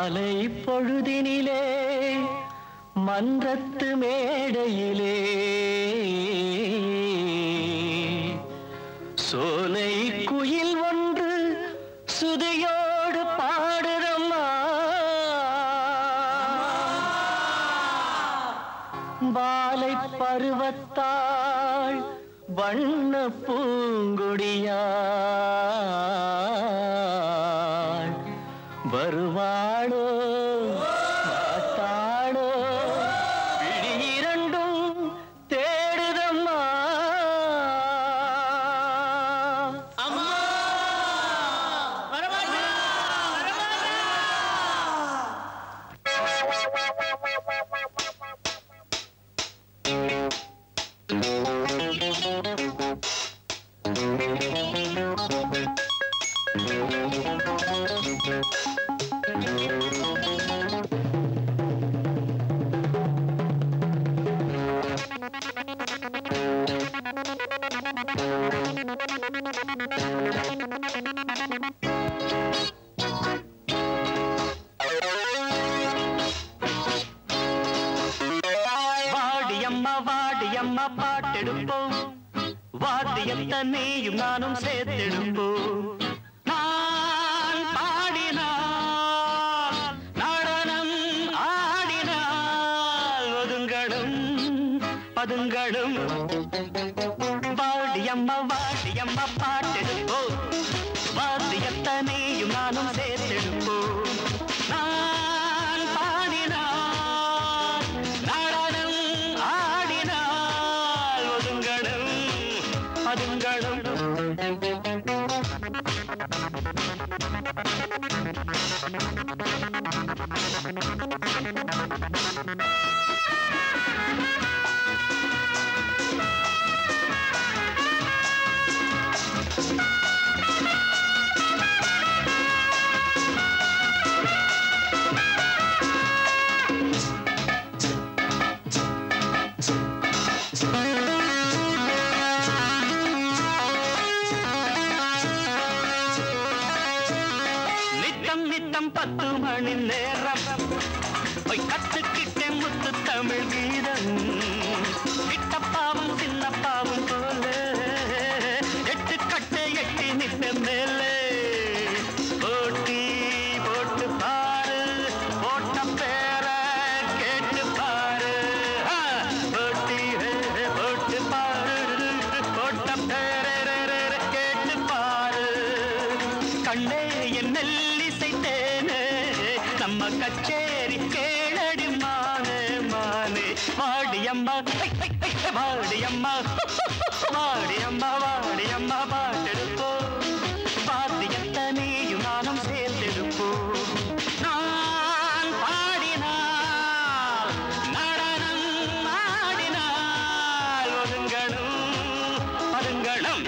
மாலை பொழுதினிலே மன்றத்து மேடையிலே சோலை குயில் ஒன்று சுதையோடு பாடுறம்மா பாலை பருவத்தாள் வண்ண பூங்கொடியாள் வருவாளோ மாட்டாளோ விழி இரண்டும் தேடுதம்மா வாடியம்மா வாடியம்மா பாட்டெடுப்போம் வாத்தியத்தை நீயும் நானும் சேர்த்தெடுப்போம் நான் பாடினால் நடனம் ஆடினால் ஒதுங்களும் பதுங்களும் வாடியம்மா வாடியம்மா பாட்டெடுப்போம் வாத்தியத்தை நீயும் நானும் சேர்த்தெடுப்போம் நான் பாடினால் நடனம் ஆடினால் ஒதுங்களும் பதுங்களும் நித்தம் நித்தம் பத்து மணி நேரம் போய் கத்துக்கிட்டே முத்து தமிழ் கீதம் கிட்டப்பாவும் சின்னப்பாவும் போல எட்டு கட்டை எட்டி நித்த மேலே போட்டி போட்டு பாரு போட்ட பேர கேட்டு பாரு ஆ, போட்டி ஹே, போட்டு பாரு போட்ட பேர கேட்டு பாரு கண்ணே என் நெல்லிசை தேனே நம்ம கச்சேரி கேளடி மானே மானே வாடியம்மா ஹை, ஹை, ஹை, ஹை, வாடியம்மா வாடியம்மா வாடியம்மா பாட்டெடுப்போம் வாத்தியத்தை நீயும் நானும் சேர்த்தெடுப்போம் நான் பாடினால் நடனம் ஆடினால் ஒதுங்களும் பதுங்களும்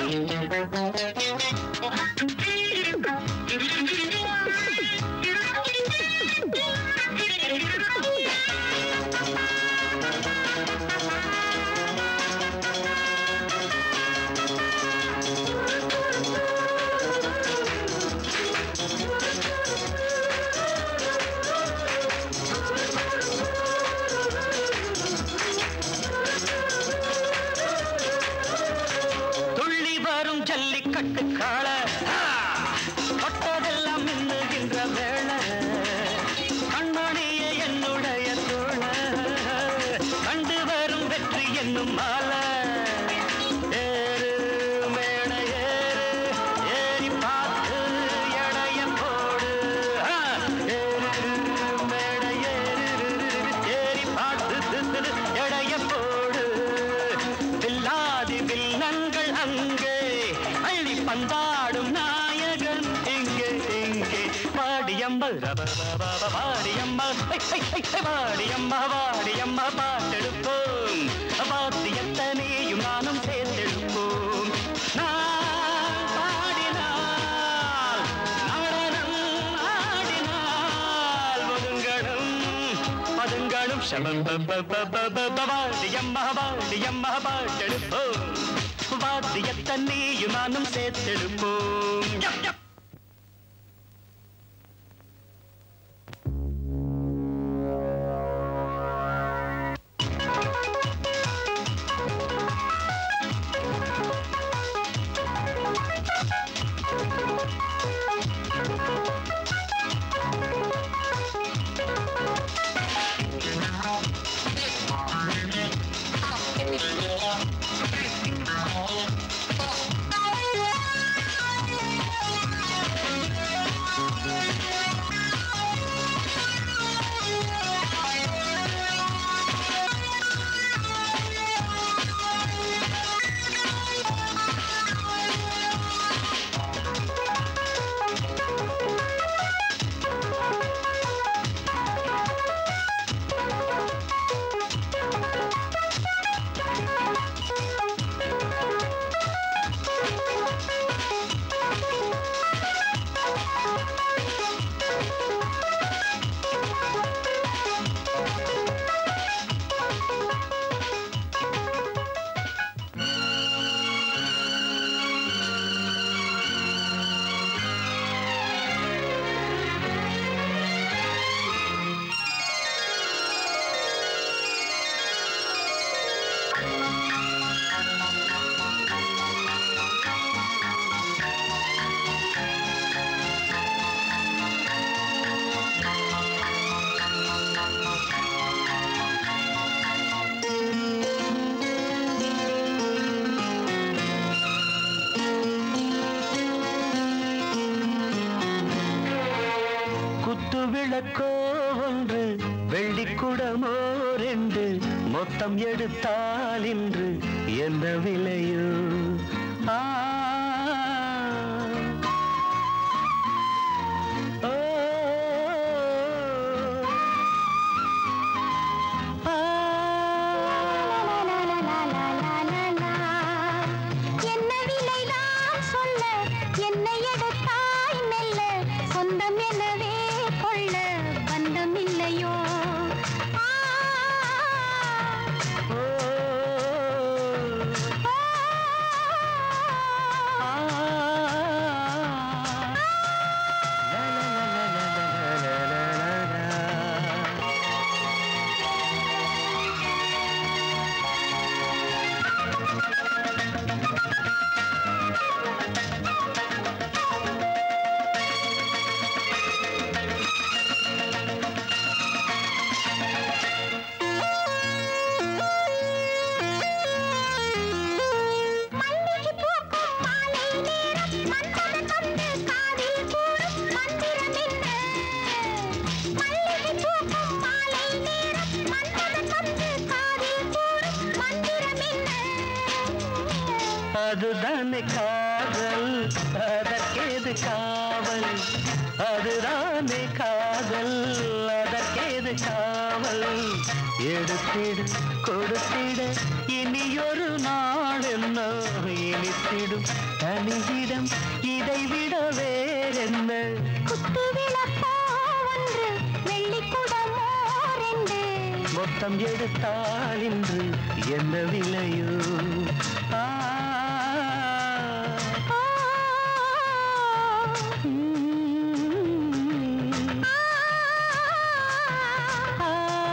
துள்ளி வரும் ஜல்லிக்கட்டு காள தொட்டதெல்லாம் மின்னுகின்ற வேளை கண்மணியே என்னுடைய தோழ கண்டு வரும் வெற்றி என்னும் மாலை ஏறு மேடை ஏறு ஏறி பார்த்து எடைய போடு ஆ, ஏறு மேடை ஏறு ஏறி பார்த்து எடைய போடு வில்லாதி வில்லங்கள் அங்கே அள்ளி பந்தாடும் நாயகன் இங்கே இங்கே வாடியம்மா ரப ரப ரப வாடியம்மா ஹை, ஹை, ஹை, ஹை, வாடியம்மா வாடியம்மா பாட்டெடுப்போம் வாத்தியத்தை நீயும் நானும் சேர்த்தெடுப்போம் நான் பாடினால் நடனம் ஆடினால் ஒதுங்களும் பதுங்களும் சபம் வாடியம்மா வாடியம்மா பாட்டெடுப்போம் வாத்தியத்தை நீயும் நானும் சேர்த்தெடுப்போம் யப், யப். விளக்கோ ஒன்று வெள்ளிக்குடமோ ரெண்டு மொத்தம் எடுத்தால் இன்று என்ன விலையோ ஆ ஓ, ஆ. என்ன விலைதான் சொல்ல என்னை எடுத்தாய் மெல்ல சொந்தம் எனவே கொள்ள பந்தம் இல்லையோ ஆ, ஓ, ஆ, மல்லிகை பூக்கும் மாலை நேரம் மன்மதன் வந்து காதில் கூறும் மந்திரம் என்ன? மல்லிகை பூக்கும் மாலை நேரம் மன்மதன் வந்து காதில் கூறும் மந்திரம் என்ன? அதுதானே காதல் அதற்கேது காவல் அதுதானே காதல் அதற்கேது காவல் எடுத்திடு கொடுத்திட இனியொரு நாள் என்ன இனித்திடும் தனியிடம் இதைவிட வேறென்ன குத்து விளக்கோ ஒன்று வெள்ளிக்குடமோ ரெண்டு மொத்தம் எடுத்தால் இன்று என்ன விலையோ ஆ ஆ, ம். ஆ,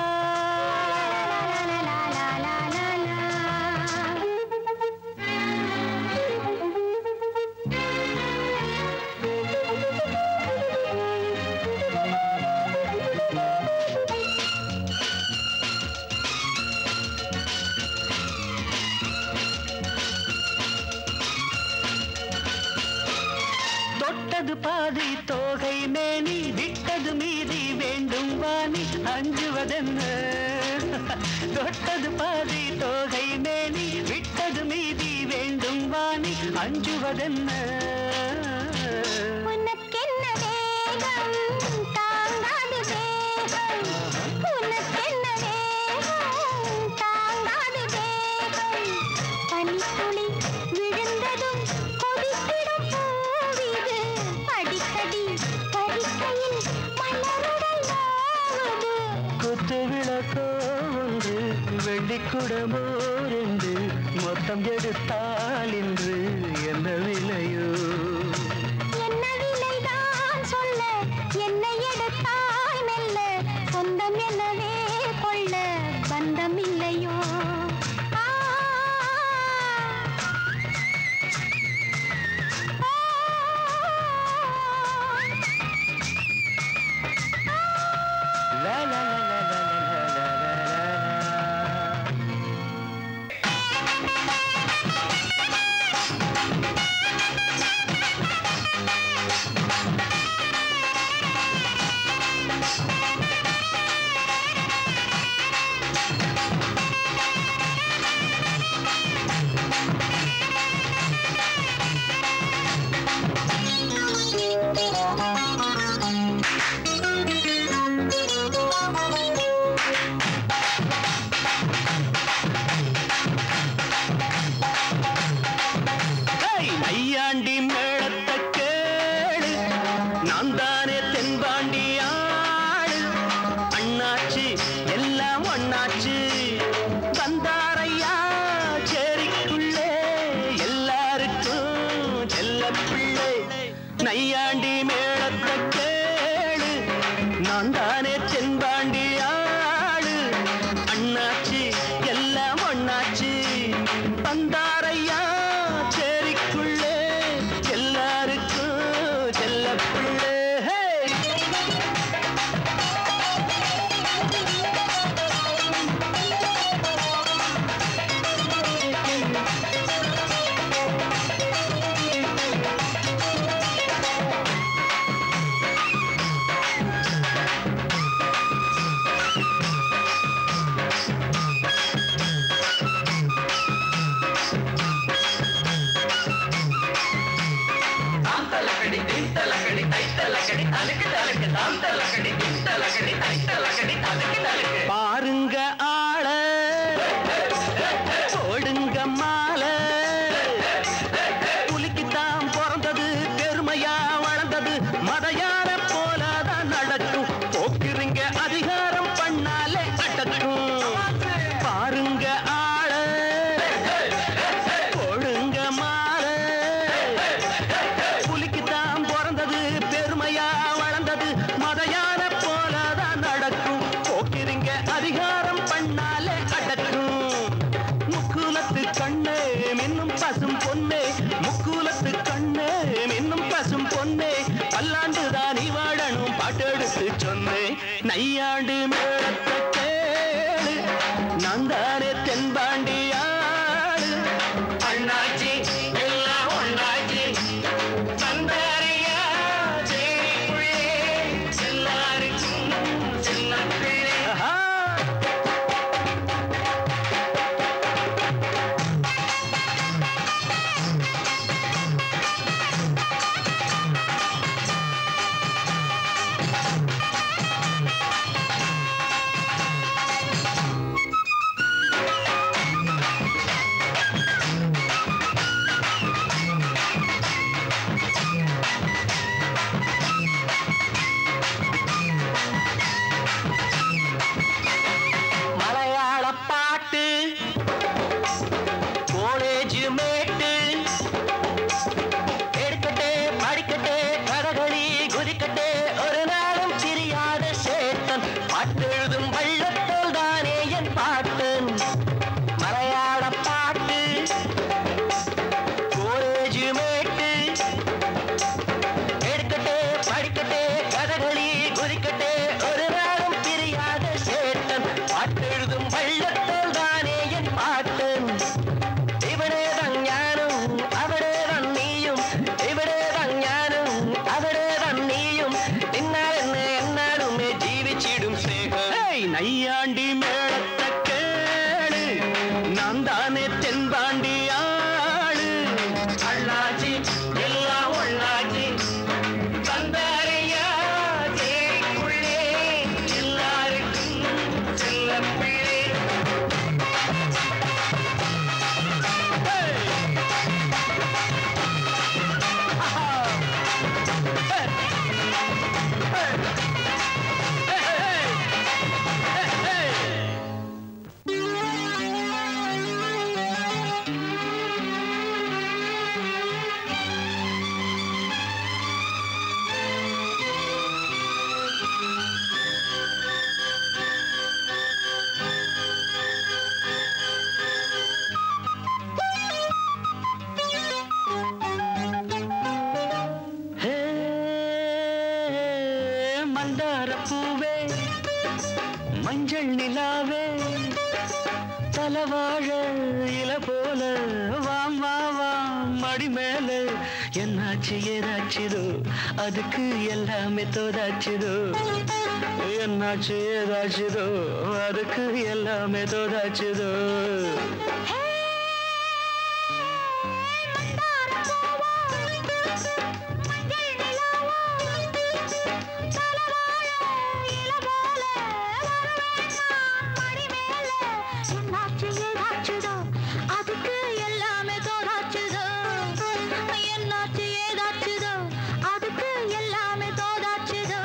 தொட்டது பாதி தோகை மேனி விட்டது மீதி வேண்டும் வாணி அஞ்சுவதென்ன தொட்டது பாதி தோகை மேனி விட்டது மீதி வேண்டும் வாணி அஞ்சுவதென்ன உனக்கென்ன வேகம் தாங்காது வேகம் உனக்கென்ன வேகம் தாங்காது வேகம் பனித்துளி விழுந்ததும் கொதித்திடும் பூவிது அடிக்கடி பறிக்கையில் மலருடல் ஆவது குத்து விளக்கோ ஒன்று வெள்ளிக்குடமோ ரெண்டு மொத்தம் எடுத்தால் இன்று என்ன விலையோ என்ன விலைதான் சொல்ல என்னை எடுத்தாய் மெல்ல சொந்தம் எனவே கொள்ள பந்தம் இல்லையோ ஆ, லா லா லா லா லா லா லா லா லா. ஹேய், நையாண்டி மேளத்தை கேளு நான் தானே தென்பாண்டி ஆளு அண்ணாச்சு எல்லாம் ஒண்ணாச்சு வந்தாரையா சேரிக்குள்ளே எல்லாருக்கும் செல்ல பிள்ளை நையாண்டி மேளத்தை கேளு நான் தானே தென்பாண்டி ஆளு அண்ணாச்சு எல்லாம் ஒண்ணாச்சு வந்தாரையா சேரிக்குள்ளே எல்லாருக்கும் செல்ல பிள்ளை ஹே! பொன்னே பல்லாண்டு தான் நீ வாழணும் பாட்டெடுத்து சொன்னேன் நையாண்டு மேளத்தை கேளு நான் தானே தென்பாண்டியாடு அண்ணாச்சி எல்லாம் ஒண்ணாச்சி சந்தாரியா சேரிக்குள்ளே எல்லாருக்கும் சின்ன பிள்ளை மலையாள பாட்டு காலேஜ் மேட்டு எடுக்கட்டே படிக்கட்டே கதகளி குதிக்கட்டே ஒரு நாளும் தெரியாத சேத்தன் பாட்டெழுதும் வள்ளத்தோல் தானே என் பாட்டன் மலையாள பாட்டு காலேஜ் மேட்டு எடுக்கட்டே படிக்கட்டே கதகளி குதிக்கட்டே ஒரு நாளும் பிரியாத சேட்டன் பாட்டெழுதும் வள்ளத்தோல் தானே என் பாட்டன் இவனே தான் ஞானம் அவனே தான் நீயும் இவனே தான் ஞானம் அவனே தான் நீயும் நின்னால் என்ன என்னாலுமே ஜீவிச்சிடும் சேகம் நையாண்டி மேளத்தை கேளு நான் தானே தென்பாண்டி ஆளு அண்ணாச்சி எல்லாம் ஒண்ணாச்சி சந்தாரியா தேக்குள்ளே எல்லாருக்கும் செல்ல பிள்ளை ஹே, மந்தார பூவே மஞ்சள் நிலாவே தலவாழ இல போல வாம் வா வாம் மடி மேல என்னாச்சு ஏதாச்சுதோ அதுக்கு எல்லாமே தோதாச்சுதோ என்னாச்சு ஏதாச்சுதோ அதுக்கு எல்லாமே தோதாச்சுதோ அதுக்கு எல்லாமே தோதாச்சுதோ என்னாச்சு ஏதாச்சுதோ அதுக்கு எல்லாமே தோதாச்சுதோ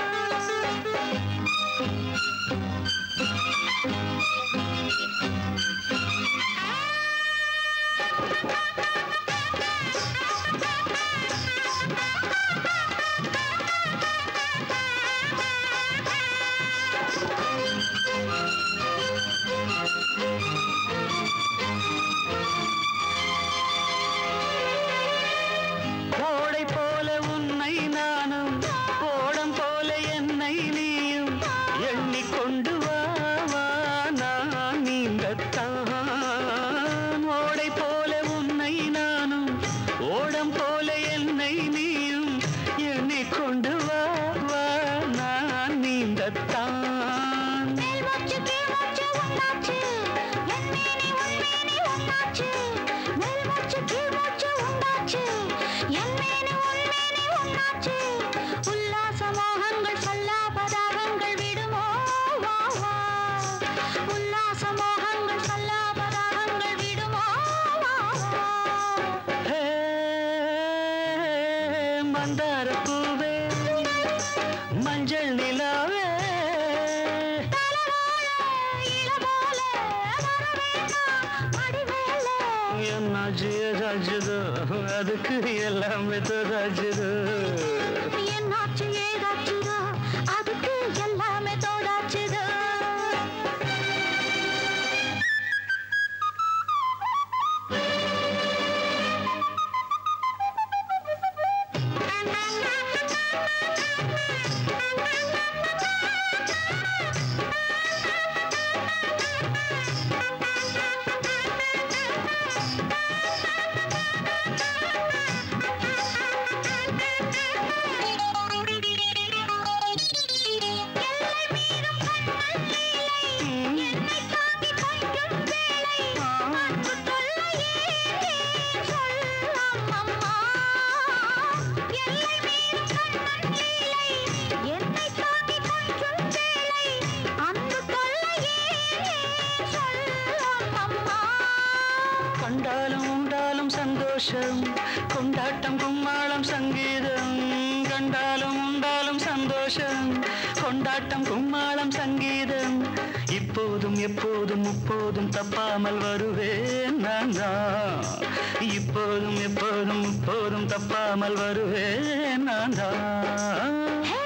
ஓடை போல உன்னை நானும் ஓடம் போல என்னை நீயும் எண்ணிக்கொண்டு வா வா நான் நீங்கத்தான் ஓடை போல உன்னை நானும் ஓடம் போல என்னை நீயும் எண்ணிக்கொண்டு வா வா நான் நீந்தத்தான் மேல் மூச்சு கீழ் மூச்சு உண்டாச்சு என்மேனி உன்மேனி உண்டாச்சு மேல் மூச்சு கீழ் மூச்சு உண்டாச்சு என்மேனி உன்மேனி உண்டாச்சு உல்லாச மோகங்கள் சல்லாபதாகங்கள் விடுமோ வா வா உல்லாச மோகங்கள் சல்லாபதாகங்கள் விடுமோ வா வா ஹே, மந்தார பூவே மஞ்சள் நிலாவே என்னாச்சு ஏதாச்சுதோ அதுக்கு எல்லாமே தோதாச்சுதோ என்னாச்சு ஏதாச்சுதோ அதுக்கு எல்லாமே தோடாச்சுதோ சந்தோஷம் கொண்டாட்டம் கும்மாளம் சங்கீதம் கண்டாலும் உண்டாலும் சந்தோஷம் கொண்டாட்டம் கும்மாளம் சங்கீதம் இப்போதும் எப்போதும் முப்போதும் தப்பாமல் வருவேன் நான் தான் இப்போதும் எப்போதும் முப்போதும் தப்பாமல் வருவேன் நான் தான்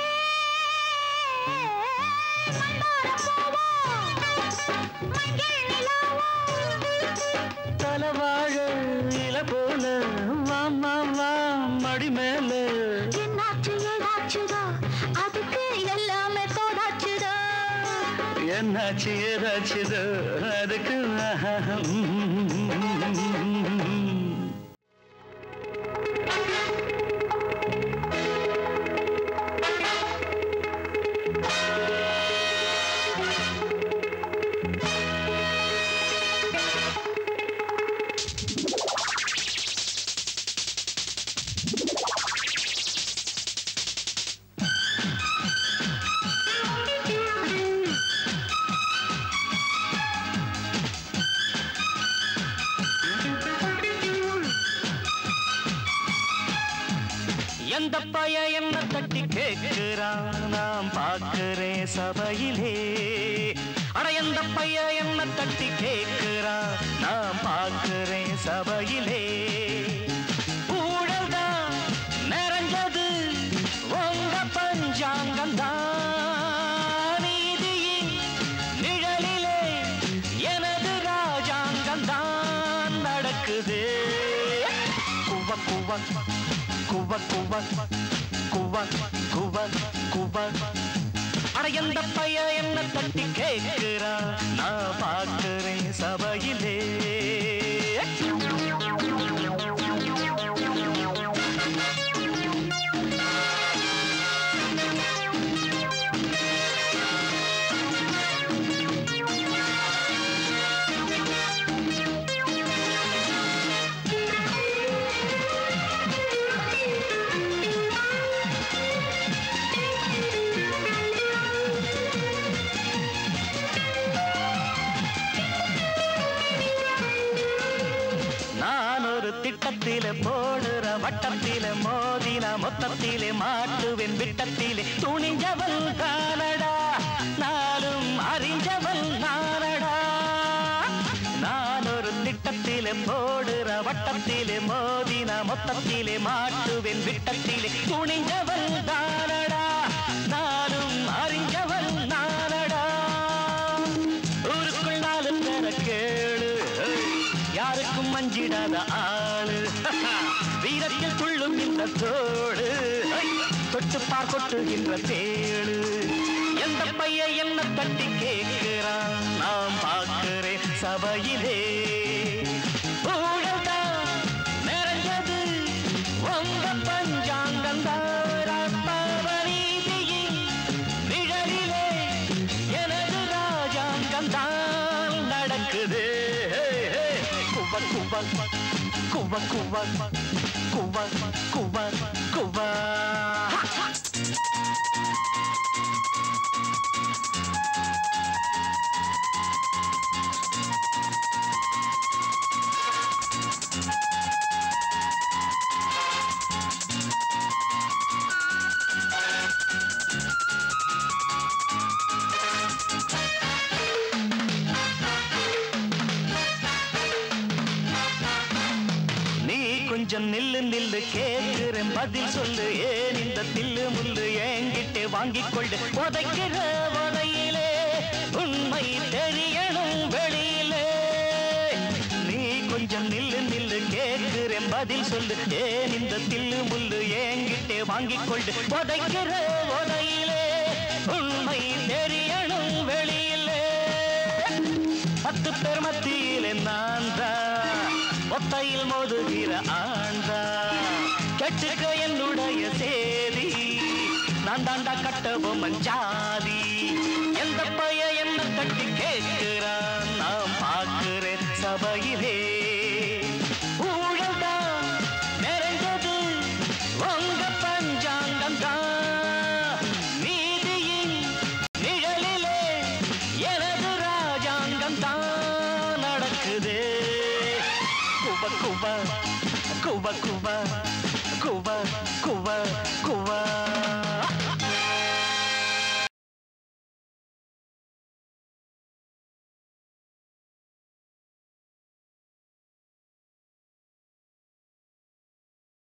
தலவாழ இல போல வா வா வா மடி மேல என்னாச்சு ஏதாச்சுதோ அதுக்கு எல்லாமே தோதாச்சுதோ என்னாச்சு ஏதாச்சுதோ அதுக்கு எந்த பைய என்ன தட்டி கேட்கிறான் நாம் பார்க்கிறேன் சபையிலே அட எந்த பைய என்ன தட்டி கேட்கிறான் நாம் பார்க்கிறேன் சபையிலே ஊழல்தான் நிறைஞ்சது உங்க பஞ்சாங்கம் தான் நீதியின் நிழலிலே எனது ராஜாங்கம் தான் நடக்குது குவ குவ குவ குவ குவ குவ குவ அட எந்த பைய என்ன தட்டி கேட்கிறா நான் பார்க்கிறேன் சபையிலே நான் ஒரு திட்டத்திலே போடுற வட்டத்திலே மோதின மொத்தத்திலே மாட்டுவேன் விட்டத்திலே துணிஞ்சவன் தானடா நானும் அறிஞ்சவன் நானடா நான் ஒரு திட்டத்திலே போடுற வட்டத்திலே மோதின மொத்தத்திலே மாட்டுவேன் விட்டத்திலே துணிஞ்சவன் தானடா நானும் அறிஞ்சவன் நானடா ஊருக்குள் நாலு பேர கேளு யாருக்கும் மஞ்சிடாத ஆளு வீரத்தில் துள்ளும் இந்த தோடு தொட்டு பார் கொட்டுகின்ற தேடு எந்த பைய என்ன தட்டி கேட்கிறான் நாம் பார்க்கிறேன் சபையிலே ஊழல்தான் நிறைஞ்சது உங்க பஞ்சாங்கம் நீதியின் நிழலிலே எனது ராஜாங்கம் தான் நடக்குது குவ குவ குவ குவ குவ குவ குவ நீ கொஞ்சம் நில்லு நில்லு கேட்கிறேன் பதில் சொல்லு ஏன் இந்த தில்லு முள்ளு என்கிட்ட வாங்கிக் கொண்டு உதைக்கிற உதையிலே உண்மை தெரியணும் வெளியிலே நீ கொஞ்சம் நில்லு நில்லு கேட்கிறேன் பதில் சொல்லு ஏன் இந்த தில்லு முள்ளு என்கிட்ட வாங்கிக் கொண்டு உதைக்கிற உதையிலே உண்மை தெரியணும் வெளியிலே பத்து பேர் மத்தியிலே நான் தான் ஒத்தையில் மோதுகிற ஆண்டா கெட்டுக்க என்னுடைய சேதி நான் தாண்டா கட்டவும் மஞ்சாதி எந்த பைய என்ன தட்டி கேட்கிறான் நான் பார்க்கிறேன் சபையிலே ஊழல்தான் நிறைஞ்சது உங்க பஞ்சாங்கம் தான் நீதியின் நிழலிலே எனது ராஜாங்கம் தான் நடக்குது குவ குவ குவ குவ குவ குவ குவ